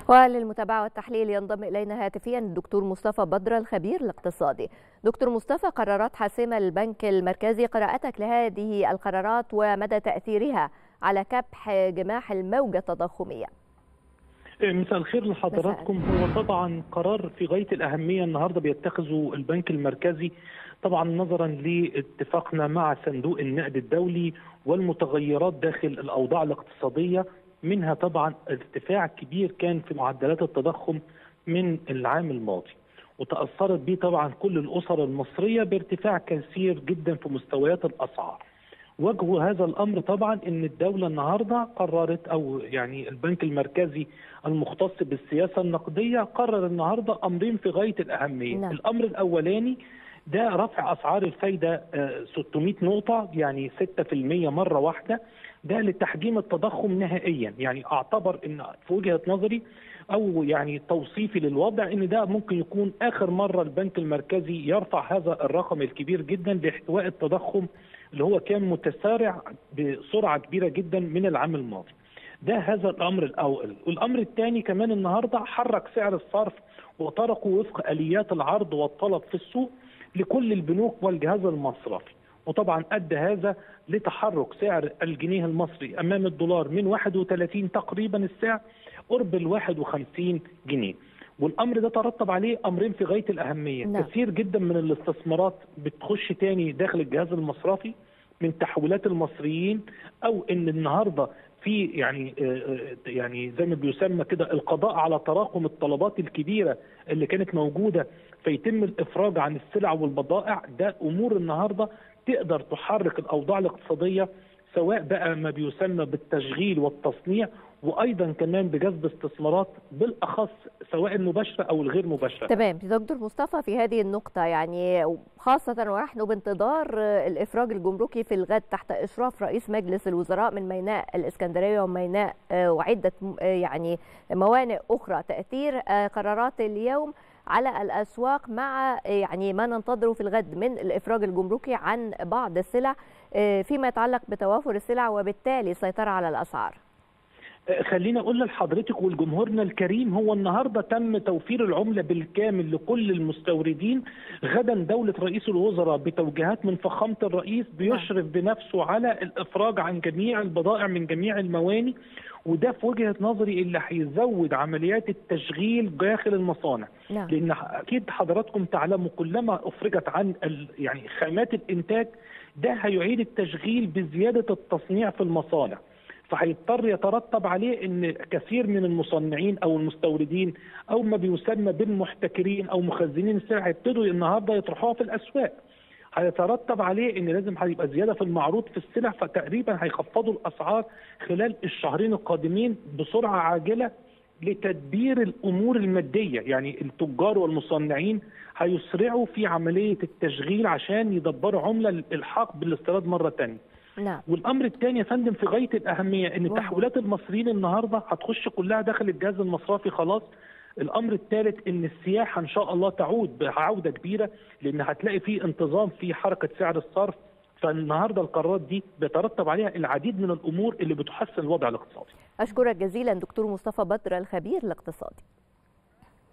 وللمتابعة والتحليل ينضم إلينا هاتفيا الدكتور مصطفى بدر الخبير الاقتصادي دكتور مصطفى قرارات حاسمة للبنك المركزي قراءتك لهذه القرارات ومدى تأثيرها على كبح جماح الموجة التضخمية مساء الخير لحضراتكم هو طبعا قرار في غايه الاهميه النهارده بيتخذه البنك المركزي طبعا نظرا لاتفاقنا مع صندوق النقد الدولي والمتغيرات داخل الاوضاع الاقتصاديه منها طبعا ارتفاع كبير كان في معدلات التضخم من العام الماضي وتاثرت به طبعا كل الاسر المصريه بارتفاع كثير جدا في مستويات الاسعار وجه هذا الامر طبعا ان الدوله النهارده قررت او يعني البنك المركزي المختص بالسياسه النقديه قرر النهارده امرين في غايه الاهميه، نعم. الامر الاولاني ده رفع اسعار الفايده 600 نقطه يعني 6% مره واحده ده لتحجيم التضخم نهائيا يعني اعتبر ان في وجهه نظري او يعني توصيفي للوضع ان ده ممكن يكون اخر مره البنك المركزي يرفع هذا الرقم الكبير جدا لاحتواء التضخم اللي هو كان متسارع بسرعه كبيره جدا من العام الماضي. ده هذا الامر الاول، والامر الثاني كمان النهارده حرك سعر الصرف وطرقوا وفق اليات العرض والطلب في السوق لكل البنوك والجهاز المصرفي. وطبعا ادى هذا لتحرك سعر الجنيه المصري امام الدولار من 31 تقريبا السعر قرب ال 51 جنيه. والامر ده ترتب عليه امرين في غايه الاهميه، نعم. كثير جدا من الاستثمارات بتخش تاني داخل الجهاز المصرفي من تحويلات المصريين او ان النهارده في يعني يعني زي ما بيسمى كده القضاء على تراكم الطلبات الكبيره اللي كانت موجوده فيتم الافراج عن السلع والبضائع ده امور النهارده تقدر تحرك الاوضاع الاقتصاديه سواء بقى ما بيسمى بالتشغيل والتصنيع وايضا كمان بجذب استثمارات بالاخص سواء المباشره او الغير مباشره. تمام دكتور مصطفى في هذه النقطه يعني خاصه ونحن بانتظار الافراج الجمركي في الغد تحت اشراف رئيس مجلس الوزراء من ميناء الاسكندريه وميناء وعده يعني موانئ اخرى تاثير قرارات اليوم على الاسواق مع يعني ما ننتظره في الغد من الافراج الجمركي عن بعض السلع فيما يتعلق بتوافر السلع وبالتالي السيطره على الاسعار. خليني اقول لحضرتك ولجمهورنا الكريم هو النهارده تم توفير العمله بالكامل لكل المستوردين غدا دوله رئيس الوزراء بتوجيهات من فخامه الرئيس بيشرف بنفسه على الافراج عن جميع البضائع من جميع المواني وده في وجهه نظري اللي هيزود عمليات التشغيل داخل المصانع نعم. لان اكيد حضراتكم تعلموا كلما افرجت عن يعني خامات الانتاج ده هيعيد التشغيل بزياده التصنيع في المصانع فهيضطر يترتب عليه ان كثير من المصنعين او المستوردين او ما بيسمى بالمحتكرين او مخزنين السلع هيبتدوا النهارده يطرحوها في الاسواق. هيترتب عليه ان لازم هيبقى زياده في المعروض في السلع فتقريبا هيخفضوا الاسعار خلال الشهرين القادمين بسرعه عاجله لتدبير الامور الماديه يعني التجار والمصنعين هيسرعوا في عمليه التشغيل عشان يدبروا عمله للالحاق بالاستيراد مره ثانيه. نعم. والامر الثاني يا فندم في غايه الاهميه ان تحويلات المصريين النهارده هتخش كلها داخل الجهاز المصرفي خلاص الامر الثالث ان السياحه ان شاء الله تعود بعوده كبيره لان هتلاقي في انتظام في حركه سعر الصرف فالنهارده القرارات دي بيترتب عليها العديد من الامور اللي بتحسن الوضع الاقتصادي. اشكرك جزيلا دكتور مصطفى بدر الخبير الاقتصادي.